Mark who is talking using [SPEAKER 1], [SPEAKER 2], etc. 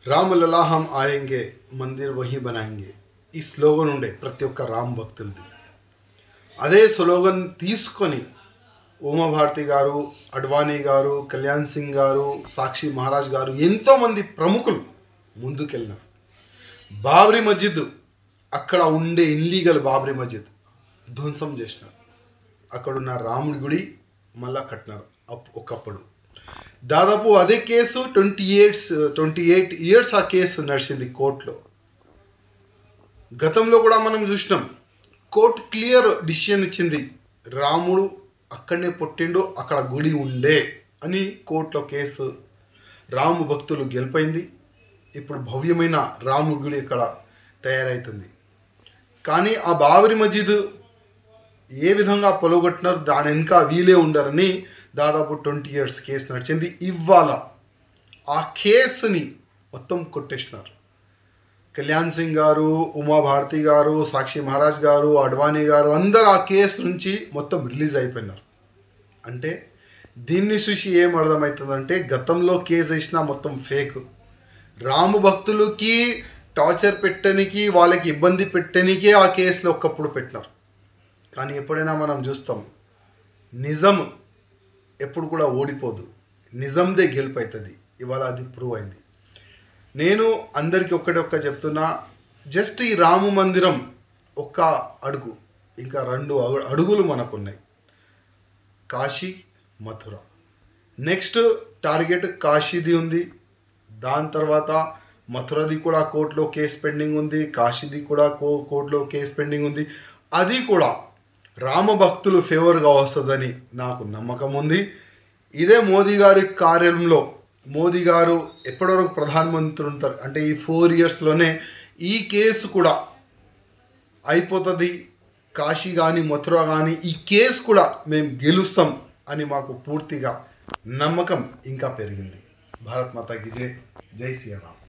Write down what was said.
[SPEAKER 1] రామ్ లలా హమ్ ఆయేంగే మందిర్ వహీ బనాయింగే ఈ స్లోగన్ ఉండే ప్రతి ఒక్క రామ్ భక్తులది అదే స్లోగన్ తీసుకొని ఉమాభారతి గారు అడ్వాణి గారు కళ్యాణ్ సింగ్ గారు సాక్షి మహారాజ్ గారు ఎంతోమంది ప్రముఖులు ముందుకెళ్ళినారు బాబ్రీ మస్జిద్ అక్కడ ఉండే ఇన్లీగల్ బాబ్రీ మస్జిద్ ధ్వంసం చేసినారు అక్కడున్న రాముడి గుడి మళ్ళా కట్టినారు అప్ ఒకప్పుడు దాదాపు అదే case twenty eights twenty eight years ఆ కేసు నడిచింది కోర్టులో గతంలో కూడా మనం చూసినాం కోర్టు క్లియర్ డిసిషన్ ఇచ్చింది రాముడు అక్కడనే పుట్టిండు అక్కడ గుడి ఉండే అని కోర్టులో కేసు రాము భక్తులు గెలిపోయింది ఇప్పుడు భవ్యమైన రాముడి గుడి ఇక్కడ తయారవుతుంది కానీ ఆ బాబరి మస్జిద్ ఏ విధంగా పొలగొట్టినారు దాని వెనుక వీలే ఉండరని దాదాపు ట్వంటీ ఇయర్స్ కేసు నడిచింది ఇవాళ ఆ కేసుని మొత్తం కొట్టేసినారు కళ్యాణ్ సింగ్ గారు ఉమాభారతి గారు సాక్షి మహారాజ్ గారు అడ్వాణి గారు అందరు ఆ కేసు నుంచి మొత్తం రిలీజ్ అయిపోయినారు అంటే దీన్ని చూసి ఏం అర్థమవుతుందంటే గతంలో కేసు వేసిన మొత్తం ఫేక్ రాము భక్తులకి టార్చర్ పెట్టడానికి వాళ్ళకి ఇబ్బంది పెట్టడానికే ఆ కేసులో ఒకప్పుడు పెట్టినారు కానీ ఎప్పుడైనా మనం చూస్తాం నిజం ఎప్పుడు కూడా ఓడిపోదు నిజందే గెలుపు అవుతుంది ఇవాళ అది ప్రూవ్ అయింది నేను అందరికీ ఒక్కటి ఒక్క చెప్తున్నా జస్ట్ ఈ రాము మందిరం ఒక్క అడుగు ఇంకా రెండు అగు- అడుగులు మనకున్నాయి కాశీ మథుర నెక్స్ట్ టార్గెట్ కాశీది ఉంది దాని తర్వాత మథురది కూడా కోర్టులో కేసు పెండింగ్ ఉంది కాశీది కూడా కో కోర్టులో కేసు పెండింగ్ ఉంది అది కూడా రామ భక్తులు ఫేవర్గా వస్తుందని నాకు నమ్మకం ఉంది ఇదే మోదీ గారి కార్యంలో మోదీ గారు ఎప్పటివరకు ప్రధానమంత్రి ఉంటారు అంటే ఈ ఫోర్ ఇయర్స్లోనే ఈ కేసు కూడా అయిపోతుంది కాశీ కానీ మథుర కానీ ఈ కేసు కూడా మేము గెలుస్తాం అని మాకు పూర్తిగా నమ్మకం ఇంకా పెరిగింది భారత్ మాతాకి జై జై శ్రీరామ్